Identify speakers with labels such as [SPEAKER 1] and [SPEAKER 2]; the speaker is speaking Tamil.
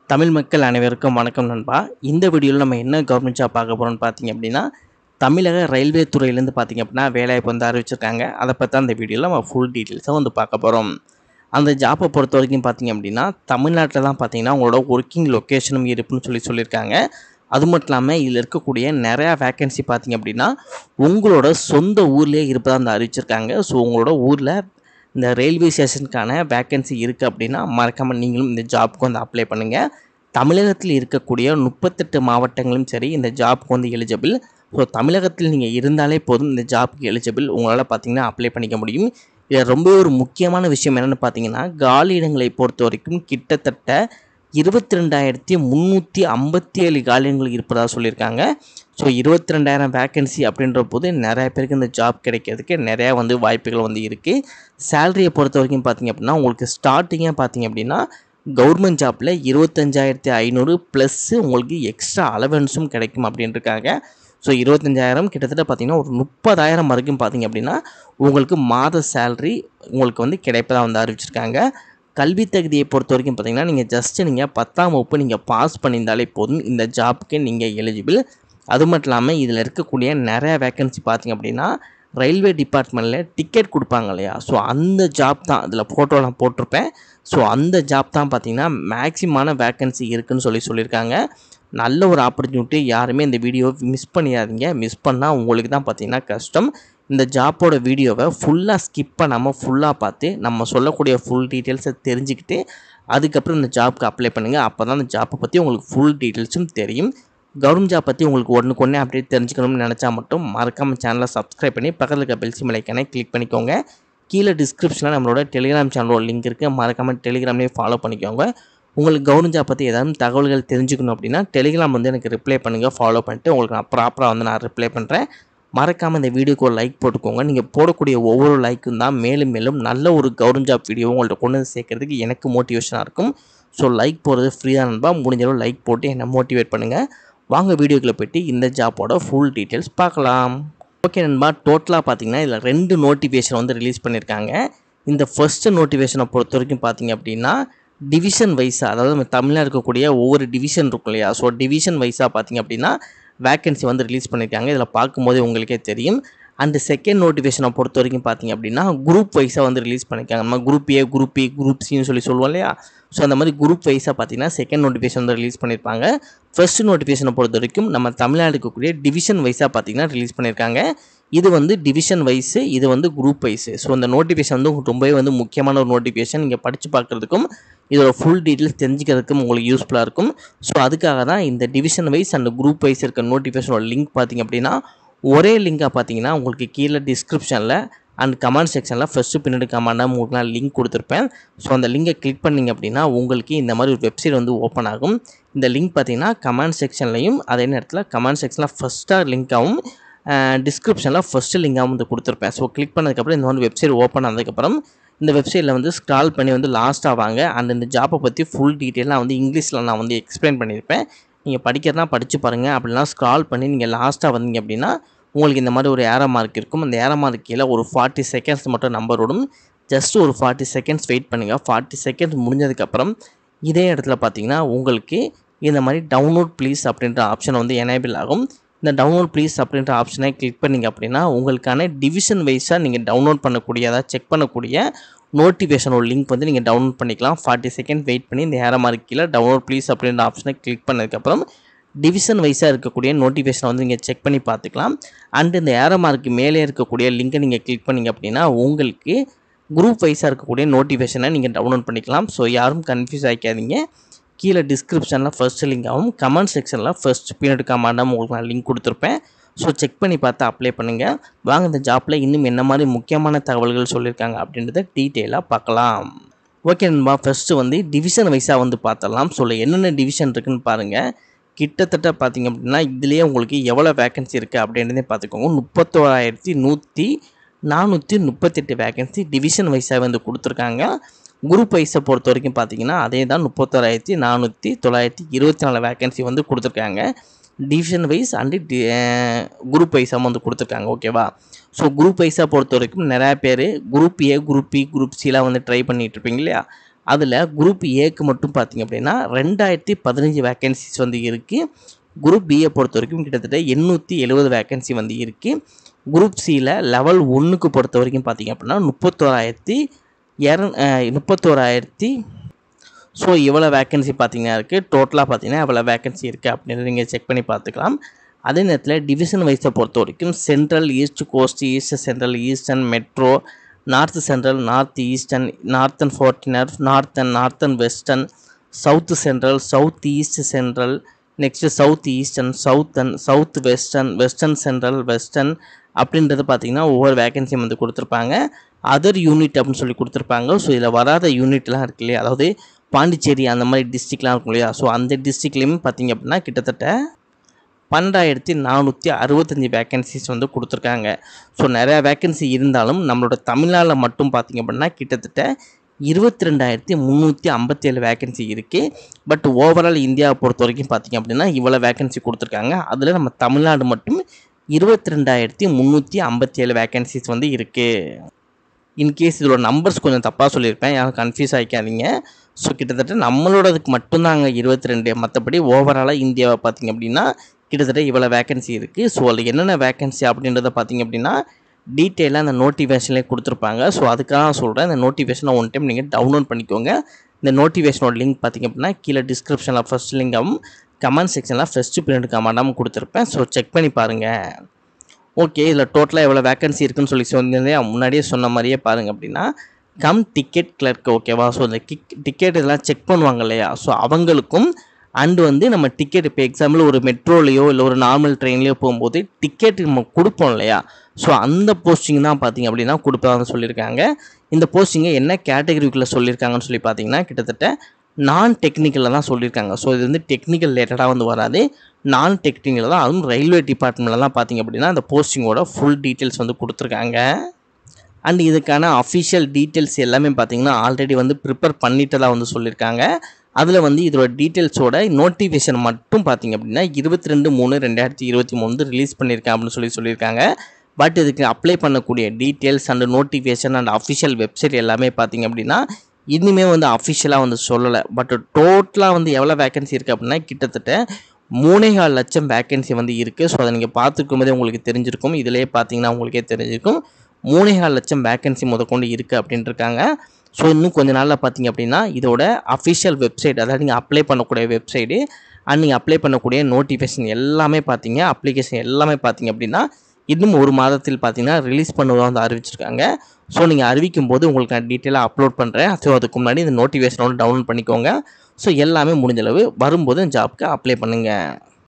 [SPEAKER 1] தமிழ் மக்கள் அனைவருக்கும் வணக்கம் நண்பா இந்த வீடியோவில் நம்ம என்ன கவர்மெண்ட் ஜாப் பார்க்க போகிறோம்னு பார்த்தீங்க அப்படின்னா தமிழக ரயில்வே துறையிலேருந்து பார்த்தீங்க அப்படின்னா வேலைவாய்ப்பு வந்து அறிவிச்சிருக்காங்க அதை பற்றி அந்த வீடியோவில் நம்ம ஃபுல் டீட்டெயில்ஸை வந்து பார்க்க போகிறோம் அந்த ஜாப்பை பொறுத்த வரைக்கும் பார்த்தீங்க அப்படின்னா தமிழ்நாட்டில் தான் பார்த்தீங்கன்னா உங்களோட ஒர்க்கிங் லொக்கேஷனும் இருப்புன்னு சொல்லி சொல்லியிருக்காங்க அது மட்டும் இல்லாமல் இதில் இருக்கக்கூடிய நிறையா வேக்கன்சி பார்த்தீங்க அப்படின்னா உங்களோட சொந்த ஊர்லேயே இருப்பதாக வந்து அறிவிச்சிருக்காங்க ஸோ உங்களோட ஊரில் இந்த ரயில்வே ஸ்டேஷனுக்கான வேக்கன்சி இருக்குது அப்படின்னா மறக்காமல் நீங்களும் இந்த ஜாப்க்கு வந்து அப்ளை பண்ணுங்கள் தமிழகத்தில் இருக்கக்கூடிய முப்பத்தெட்டு மாவட்டங்களும் சரி இந்த ஜாப்க்கு வந்து எலிஜிபிள் ஸோ தமிழகத்தில் நீங்கள் இருந்தாலே போதும் இந்த ஜாப்க்கு எலிஜிபிள் உங்களால் பார்த்தீங்கன்னா அப்ளை பண்ணிக்க முடியும் இதில் ரொம்ப ஒரு முக்கியமான விஷயம் என்னென்னு பார்த்தீங்கன்னா காலி இடங்களை பொறுத்த வரைக்கும் கிட்டத்தட்ட இருபத்தி ரெண்டாயிரத்தி முந்நூற்றி ஐம்பத்தி ஏழு காலியங்கள் இருப்பதாக சொல்லியிருக்காங்க ஸோ இருபத்தி ரெண்டாயிரம் வேக்கன்சி அப்படின்ற போது நிறைய பேருக்கு இந்த ஜாப் கிடைக்கிறதுக்கு நிறையா வந்து வாய்ப்புகள் வந்து இருக்குது சேலரியை பொறுத்த வரைக்கும் பார்த்தீங்க அப்படின்னா உங்களுக்கு ஸ்டார்டிங்காக பார்த்தீங்க அப்படின்னா கவர்மெண்ட் ஜாப்பில் இருபத்தஞ்சாயிரத்தி ஐநூறு ப்ளஸ்ஸு உங்களுக்கு எக்ஸ்ட்ரா அலவன்ஸும் கிடைக்கும் அப்படின்ட்டுருக்காங்க ஸோ இருபத்தஞ்சாயிரம் கிட்டத்தட்ட பார்த்தீங்கன்னா ஒரு முப்பதாயிரம் வரைக்கும் பார்த்தீங்க அப்படின்னா உங்களுக்கு மாத சேலரி உங்களுக்கு வந்து கிடைப்பதாக வந்து அறிவிச்சிருக்காங்க கல்வி தகுதியை பொறுத்த வரைக்கும் பார்த்தீங்கன்னா நீங்கள் ஜஸ்ட்டு நீங்கள் பத்தாம் வகுப்பு நீங்கள் பாஸ் பண்ணியிருந்தாலே போதும் இந்த ஜாப்புக்கு நீங்கள் எலிஜிபிள் அது மட்டும் இல்லாமல் இதில் இருக்கக்கூடிய நிறைய வேக்கன்சி பார்த்தீங்க அப்படின்னா ரயில்வே டிபார்ட்மெண்ட்டில் டிக்கெட் கொடுப்பாங்க இல்லையா ஸோ அந்த ஜாப் தான் அதில் ஃபோட்டோ நான் போட்டிருப்பேன் ஸோ அந்த ஜாப் தான் பார்த்தீங்கன்னா மேக்ஸிமான வேக்கன்சி இருக்குதுன்னு சொல்லி சொல்லியிருக்காங்க நல்ல ஒரு ஆப்பர்ச்சுனிட்டி யாருமே இந்த வீடியோவை மிஸ் பண்ணிடாதீங்க மிஸ் பண்ணால் உங்களுக்கு தான் பார்த்தீங்கன்னா கஷ்டம் இந்த ஜாப்போட வீடியோவை ஃபுல்லாக ஸ்கிப் பண்ணாமல் ஃபுல்லாக பார்த்து நம்ம சொல்லக்கூடிய ஃபுல் டீட்டெயில்ஸை தெரிஞ்சுக்கிட்டு அதுக்கப்புறம் இந்த ஜாப்க்கு அப்ளை பண்ணுங்கள் அப்போ தான் அந்த ஜாப்பை பற்றி உங்களுக்கு ஃபுல் டீட்டெயில்ஸும் தெரியும் கவர்மெண்ட் ஜாப் பற்றி உங்களுக்கு ஒன்றுக்கு ஒன்றே அப்டேட் தெரிஞ்சுக்கணும்னு நினச்சா மட்டும் மறக்காமல் சேனலை சப்ஸ்கிரைப் பண்ணி பக்கத்தில் இருக்க பெல் சிம் ஐக்கானே கிளிக் பண்ணிக்கோங்க கீழே டிஸ்கிரிப்ஷனில் நம்மளோட டெலிகிராம் சேனலோட லிங்க் இருக்குது மறக்காமல் டெலிகிராம்லேயே ஃபாலோ பண்ணிக்கோங்க உங்களுக்கு கவர்மெண்ட் ஜாப் பற்றி ஏதாவது தகவல்கள் தெரிஞ்சுக்கணும் அப்படின்னா டெலிகிராம் வந்து எனக்கு ரிப்ளை பண்ணுங்கள் ஃபாலோ பண்ணிட்டு உங்களுக்கு நான் ப்ராப்பராக வந்து நான் ரிப்ளை பண்ணுறேன் மறக்காமல் இந்த வீடியோக்கு ஒரு லைக் போட்டுக்கோங்க நீங்கள் போடக்கூடிய ஒவ்வொரு லைக்கும் தான் மேலும் மேலும் நல்ல ஒரு கவர்மெண்ட் ஜாப் வீடியோ உங்கள்ட்ட கொண்டு வந்து சேர்க்கறதுக்கு எனக்கு மோட்டிவேஷனாக இருக்கும் ஸோ லைக் போடுறது ஃப்ரீயாக நண்பா முடிஞ்ச அளவு லைக் போட்டு என்னை மோட்டிவேட் பண்ணுங்கள் வாங்க வீடியோக்குள்ளே போய்ட்டு இந்த ஜாப்போட ஃபுல் டீட்டெயில்ஸ் பார்க்கலாம் ஓகே நண்பா டோட்டலாக பார்த்தீங்கன்னா இதில் ரெண்டு நோட்டிஃபிகேஷன் வந்து ரிலீஸ் பண்ணியிருக்காங்க இந்த ஃபஸ்ட்டு நோட்டிஃபிகேஷனை பொறுத்த வரைக்கும் பார்த்தீங்க அப்படின்னா டிவிஷன் வைஸாக அதாவது நம்ம தமிழில் இருக்கக்கூடிய ஒவ்வொரு டிவிஷன் இருக்கும் இல்லையா ஸோ டிவிஷன் வைஸாக பார்த்தீங்க அப்படின்னா வேக்கன்சி வந்து ரிலீஸ் பண்ணியிருக்காங்க இதில் பார்க்கும்போது உங்களுக்கே தெரியும் அண்ட் செகண்ட் நோட்டிஃபிகேஷனை பொறுத்த வரைக்கும் பார்த்தீங்க அப்படின்னா குரூப் வைஸாக வந்து ரிலீஸ் பண்ணியிருக்காங்க நம்ம group A group B group சின்னு சொல்லி சொல்லுவோம் இல்லையா ஸோ அந்த மாதிரி குரூப் வைஸாக பார்த்தீங்கன்னா செகண்ட் நோட்டிஃபிகேஷன் வந்து ரிலீஸ் பண்ணியிருப்பாங்க ஃபர்ஸ்ட் நோட்டிஃபிகேஷனை பொறுத்த வரைக்கும் நம்ம தமிழ்நாடு இருக்கக்கூடிய டிவிஷன் வைஸாக பார்த்தீங்கன்னா ரிலீஸ் பண்ணியிருக்காங்க இது வந்து டிவிஷன் வைஸு இது வந்து குரூப் வைஸு ஸோ இந்த நோட்டிஃபிகேஷன் வந்து ரொம்பவே வந்து முக்கியமான ஒரு நோட்டிஃபிகேஷன் நீங்கள் படித்து பார்க்குறதுக்கும் இதோட ஃபுல் டீட்டெயில்ஸ் தெரிஞ்சுக்கிறதுக்கும் உங்களுக்கு யூஸ்ஃபுல்லாக இருக்கும் ஸோ அதுக்காக தான் இந்த division wise and group wise இருக்க நோட்டிஃபிகேஷனோட லிங்க் பார்த்தீங்க அப்படின்னா ஒரே லிங்காக பார்த்தீங்கன்னா உங்களுக்கு கீழே டிஸ்கிரிப்ஷனில் அண்ட் கமெண்ட் செக்ஷனில் ஃபஸ்ட்டு பின்னாடி கமெண்டாக உங்களுக்கு நான் லிங்க் கொடுத்துருப்பேன் ஸோ அந்த லிங்கை கிளிக் பண்ணிங்க அப்படின்னா உங்களுக்கு இந்த மாதிரி ஒரு வெப்சைட் வந்து ஓப்பன் ஆகும் இந்த லிங்க் பார்த்தீங்கன்னா கமெண்ட் செக்ஷன்லையும் அதே நேரத்தில் கமெண்ட் செக்ஷனில் ஃபஸ்ட்டாக லிங்காகவும் டிஸ்கிரிப்ஷனில் ஃபஸ்ட்டு லிங்காகவும் வந்து கொடுத்துருப்பேன் ஸோ கிளிக் பண்ணதுக்கப்புறம் இந்த மாதிரி வெப்சைட் ஓப்பன் ஆனதுக்கப்புறம் இந்த வெப்சைட்டில் வந்து ஸ்க்ரால் பண்ணி வந்து லாஸ்ட்டாக வாங்க அண்ட் இந்த ஜாப்பை பற்றி ஃபுல் டீட்டெயிலாக வந்து இங்கிலீஷில் நான் வந்து எக்ஸ்பிளைன் பண்ணியிருப்பேன் நீங்கள் படிக்கிறதா படித்து பாருங்கள் அப்படின்னா ஸ்க்ரால் பண்ணி நீங்கள் லாஸ்ட்டாக வந்தீங்க அப்படின்னா உங்களுக்கு இந்த மாதிரி ஒரு ஏரோ மார்க் இருக்கும் அந்த ஏரோ மார்க் கீழே ஒரு ஃபார்ட்டி செகண்ட்ஸ் மட்டும் நம்பர் விடும் ஜஸ்ட் ஒரு ஃபார்ட்டி செகண்ட்ஸ் வெயிட் பண்ணுங்கள் ஃபார்ட்டி செகண்ட்ஸ் முடிஞ்சதுக்கப்புறம் இதே இடத்துல பார்த்தீங்கன்னா உங்களுக்கு இந்த மாதிரி டவுன்லோட் ப்ளீஸ் அப்படின்ற ஆப்ஷன் வந்து எனேபிள் ஆகும் இந்த டவுன்லோட் ப்ளீஸ் அப்படின்ற ஆப்ஷனை கிளிக் பண்ணிங்க அப்படின்னா உங்களுக்கான டிவிஷன் வைஸாக நீங்கள் டவுன்லோட் பண்ணக்கூடிய அதாவது செக் பண்ணக்கூடிய நோட்டிஃபிகேஷனோட லிங்க் வந்து நீங்கள் டவுன்லோட் பண்ணிக்கலாம் ஃபார்ட்டி செகண்ட் வெயிட் பண்ணி இந்த ஏரோ மார்க் கீழே டவுன்லோட் ப்ளீஸ் அப்படின்ற ஆப்ஷனை கிளிக் பண்ணதுக்கப்புறம் டிவிஷன் வைஸாக இருக்கக்கூடிய நோட்டிஃபிகேஷனை வந்து நீங்கள் செக் பண்ணி பார்த்துக்கலாம் அண்ட் இந்த ஏரோ மார்க்கு மேலே இருக்கக்கூடிய லிங்கை நீங்கள் கிளிக் பண்ணிங்க அப்படின்னா உங்களுக்கு குரூப் வைஸாக இருக்கக்கூடிய நோட்டிஃபிகேஷனை நீங்கள் டவுன்லோட் பண்ணிக்கலாம் ஸோ யாரும் கன்ஃபியூஸ் ஆகிக்காதீங்க கீழே டிஸ்கிரிப்ஷனில் ஃபஸ்ட் லிங்காகவும் கமெண்ட் செக்ஷனில் ஃபஸ்ட் பீரியட் கமெண்டாகவும் உங்களுக்கு நான் லிங்க் கொடுத்துருப்பேன் ஸோ செக் பண்ணி பார்த்து அப்ளை பண்ணுங்கள் வாங்க இந்த ஜாப்பில் இன்னும் என்ன மாதிரி முக்கியமான தகவல்கள் சொல்லியிருக்காங்க அப்படின்றத டீட்டெயிலாக பார்க்கலாம் ஓகே நண்பா ஃபஸ்ட்டு வந்து டிவிஷன் வைஸாக வந்து பார்த்தலாம் ஸோ என்னென்ன டிவிஷன் இருக்குன்னு பாருங்கள் கிட்டத்தட்ட பார்த்தீங்க அப்படின்னா இதுலேயே உங்களுக்கு எவ்வளோ வேக்கன்சி இருக்குது அப்படின்றதே பார்த்துக்கோங்க முப்பத்தோராயிரத்தி நூற்றி நானூற்றி முப்பத்தெட்டு வேக்கன்சி டிவிஷன் வைஸாக வந்து கொடுத்துருக்காங்க குரூப் வைஸை பொறுத்த வரைக்கும் பார்த்தீங்கன்னா அதே தான் முப்பத்தோராயிரத்தி நானூற்றி தொள்ளாயிரத்தி இருபத்தி நாலு வேக்கன்சி வந்து கொடுத்துருக்காங்க டிவிஷன் வைஸ் அண்டு குரூப் வைஸாக வந்து கொடுத்துருக்காங்க ஓகேவா ஸோ குரூப் வைஸாக பொறுத்த வரைக்கும் நிறையா பேர் group A group B group சிலாம் வந்து ட்ரை பண்ணிகிட்டு இருப்பீங்க இல்லையா அதில் குரூப் ஏக்கு மட்டும் பார்த்தீங்க அப்படின்னா ரெண்டாயிரத்தி பதினஞ்சு வேக்கன்சிஸ் வந்து இருக்குது குரூப் பியை பொறுத்த வரைக்கும் கிட்டத்தட்ட எண்ணூற்றி எழுபது வேக்கன்சி வந்து இருக்குது குரூப் சியில் லெவல் ஒன்றுக்கு பொறுத்த வரைக்கும் பார்த்தீங்க அப்படின்னா முப்பத்தோராயிரத்தி இர முப்பத்தோராயிரத்தி ஸோ இவ்வளோ வேக்கன்சி பார்த்தீங்கன்னா இருக்குது டோட்டலாக பார்த்தீங்கன்னா எவ்வளோ வேக்கன்சி இருக்குது அப்படின்னு நீங்கள் செக் பண்ணி பார்த்துக்கலாம் அதே நேரத்தில் டிவிஷன் வைஸை பொறுத்த வரைக்கும் central east coast east central eastern metro north central north eastern northern frontier northern northern western south central south east central next south eastern southern south western western central western அப்படின்றது பார்த்தீங்கன்னா ஒவ்வொரு வேகன்சியும் வந்து கொடுத்துருப்பாங்க அதர் யூனிட் அப்படின்னு சொல்லி கொடுத்துருப்பாங்க ஸோ இதில் வராத யூனிட்லாம் இருக்கு இல்லையா அதாவது பாண்டிச்சேரி அந்த மாதிரி டிஸ்ட்ரிக்ட்லாம் இருக்கும் இல்லையா ஸோ அந்த டிஸ்ட்ரிக்ட்லேயுமே பார்த்தீங்க அப்படின்னா கிட்டத்தட்ட பன்னெண்டாயிரத்தி நானூற்றி அறுபத்தஞ்சி வேக்கன்சிஸ் வந்து கொடுத்துருக்காங்க ஸோ நிறையா வேக்கன்சி இருந்தாலும் நம்மளோட தமிழ்நாட்டில் மட்டும் பார்த்திங்க அப்படின்னா கிட்டத்தட்ட இருபத்தி ரெண்டாயிரத்தி முந்நூற்றி ஐம்பத்தேழு வேக்கன்சி இருக்குது பட் ஓவரால் இந்தியாவை பொறுத்த வரைக்கும் பார்த்திங்க அப்படின்னா இவ்வளோ வேக்கன்சி கொடுத்துருக்காங்க அதில் நம்ம தமிழ்நாடு மட்டும் இருபத்தி ரெண்டாயிரத்தி முந்நூற்றி ஐம்பத்தேழு வேக்கன்சிஸ் வந்து இருக்குது இன்கேஸ் இதோட நம்பர்ஸ் கொஞ்சம் தப்பாக சொல்லியிருப்பேன் யாரும் கன்ஃபியூஸ் ஆகிக்காதீங்க ஸோ கிட்டத்தட்ட நம்மளோடதுக்கு மட்டும்தாங்க இருபத்தி ரெண்டு மற்றபடி ஓவராலாக இந்தியாவை பார்த்திங்க அப்படின்னா கிட்டத்தட்ட இவ்வளோ வேக்கன்சி இருக்குது ஸோ அதில் என்னென்ன வேக்கன்சி அப்படின்றத பார்த்திங்க அப்படின்னா டீட்டெயிலாக அந்த நோட்டிஃபிகேஷன்லேயே கொடுத்துருப்பாங்க ஸோ அதுக்காக நான் சொல்கிறேன் இந்த நோட்டிஃபிகேஷனை ஒன் டைம் நீங்கள் டவுன்லோட் பண்ணிக்கோங்க இந்த நோட்டிஃபிகேஷனோட லிங்க் பார்த்திங்க அப்படின்னா கீழே டிஸ்கிரிப்ஷனில் ஃபஸ்ட் லிங்காகவும் கமெண்ட் செக்ஷனில் ஃபஸ்ட்டு பிரிண்ட் கமெண்டாகவும் கொடுத்துருப்பேன் ஸோ செக் பண்ணி பாருங்கள் ஓகே இதில் டோட்டலாக எவ்வளோ வேக்கன்சி இருக்குன்னு சொல்லி சொன்னதே முன்னாடியே சொன்ன மாதிரியே பாருங்கள் அப்படின்னா கம் டிக்கெட் கிளர்க் ஓகேவா ஸோ இந்த கிக் டிக்கெட் இதெல்லாம் செக் பண்ணுவாங்க இல்லையா ஸோ அவங்களுக்கும் அண்டு வந்து நம்ம டிக்கெட் இப்போ எக்ஸாம்பிள் ஒரு மெட்ரோலையோ இல்லை ஒரு நார்மல் ட்ரெயின்லையோ போகும்போது டிக்கெட் நம்ம கொடுப்போம் இல்லையா ஸோ அந்த போஸ்டிங் தான் பார்த்தீங்க அப்படின்னா கொடுப்பாங்கன்னு சொல்லியிருக்காங்க இந்த போஸ்டிங்கை என்ன கேட்டகரிக்குள்ளே சொல்லியிருக்காங்கன்னு சொல்லி பார்த்தீங்கன்னா கிட்டத்தட்ட நான் டெக்னிக்கலில் தான் சொல்லியிருக்காங்க ஸோ இது வந்து டெக்னிக்கல் ரிலேட்டடாக வந்து வராது நான் டெக்னிக்கல் தான் அதுவும் ரயில்வே டிபார்ட்மெண்ட்டில் தான் பார்த்தீங்க அப்படின்னா அந்த போஸ்டிங்கோட ஃபுல் டீட்டெயில்ஸ் வந்து கொடுத்துருக்காங்க அண்ட் இதுக்கான அஃபிஷியல் டீட்டெயில்ஸ் எல்லாமே பார்த்தீங்கன்னா ஆல்ரெடி வந்து ப்ரிப்பேர் பண்ணிட்டு தான் வந்து சொல்லியிருக்காங்க அதில் வந்து இதோட டீட்டெயில்ஸோட நோட்டிஃபிகேஷன் மட்டும் பார்த்தீங்க அப்படின்னா இருபத்தி ரெண்டு மூணு ரெண்டாயிரத்தி இருபத்தி மூணு வந்து ரிலீஸ் பண்ணியிருக்கேன் அப்படின்னு சொல்லி சொல்லியிருக்காங்க பட் இதுக்கு அப்ளை பண்ணக்கூடிய details and notification and official website எல்லாமே பார்த்தீங்க அப்படின்னா இனிமே வந்து அஃபிஷியலாக வந்து சொல்லலை பட் டோட்டலாக வந்து எவ்வளோ வேகன்சி இருக்குது அப்படின்னா கிட்டத்தட்ட மூணேகால் லட்சம் வேகன்சி வந்து இருக்குது ஸோ அதை நீங்கள் பார்த்துக்கும் போதே உங்களுக்கு தெரிஞ்சிருக்கும் இதிலே பார்த்தீங்கன்னா உங்களுக்கே தெரிஞ்சிருக்கும் மூணேகால் லட்சம் வேகன்சி முதற்கொண்டு இருக்குது அப்படின்ட்டு இருக்காங்க ஸோ இன்னும் கொஞ்ச நாளில் பார்த்தீங்க அப்படின்னா இதோட அஃபிஷியல் வெப்சைட் அதாவது நீங்கள் அப்ளை பண்ணக்கூடிய வெப்சைட்டு அண்ட் நீங்கள் அப்ளை பண்ணக்கூடிய நோட்டிஃபிகேஷன் எல்லாமே பார்த்தீங்க அப்ளிகேஷன் எல்லாமே பார்த்தீங்க அப்படின்னா இன்னும் ஒரு மாதத்தில் பார்த்தீங்கன்னா ரிலீஸ் பண்ணுவதாக வந்து அறிவிச்சிருக்காங்க ஸோ நீங்கள் அறிவிக்கும் போது உங்களுக்கு நான் டீட்டெயிலாக அப்லோட் பண்ணுறேன் ஸோ அதுக்கு முன்னாடி இந்த நோட்டிஃபிகேஷனோட டவுன்லோட் பண்ணிக்கோங்க ஸோ எல்லாமே முடிஞ்சளவு வரும்போது ஜாப்க்கு அப்ளை பண்ணுங்கள்